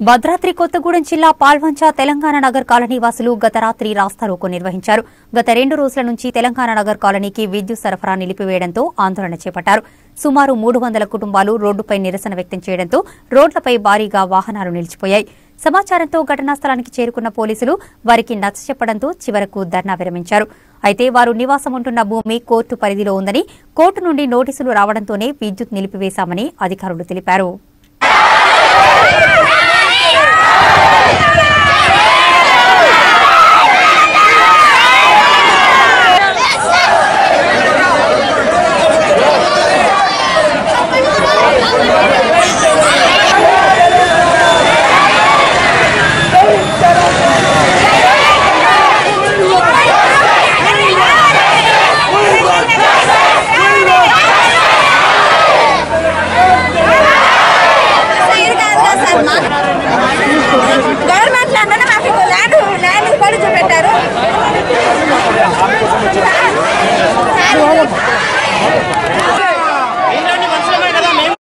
భద్రాద్రి కొత్తగూడెం జిల్లా పాల్వంచ తెలంగాణ నగర్ కాలనీ వాసులు గత రాత్రి రాస్తారోకో నిర్వహించారు గత రెండు రోజుల నుంచి తెలంగాణ నగర్ కాలనీకి విద్యుత్ సరఫరా నిలిపివేయడంతో ఆందోళన చేపట్టారు సుమారు మూడు వందల కుటుంబాలు రోడ్డుపై నిరసన వ్యక్తం చేయడంతో రోడ్లపై భారీగా వాహనాలు నిలిచిపోయాయి సమాచారంతో ఘటనా స్థలానికి చేరుకున్న పోలీసులు వారికి నచ్చచెప్పడంతో చివరకు ధర్నా విరమించారు అయితే వారు నివాసం ఉంటున్న భూమి కోర్టు పరిధిలో ఉందని కోర్టు నుండి నోటీసులు రావడంతోనే విద్యుత్ నిలిపివేశామని అధికారులు తెలిపారు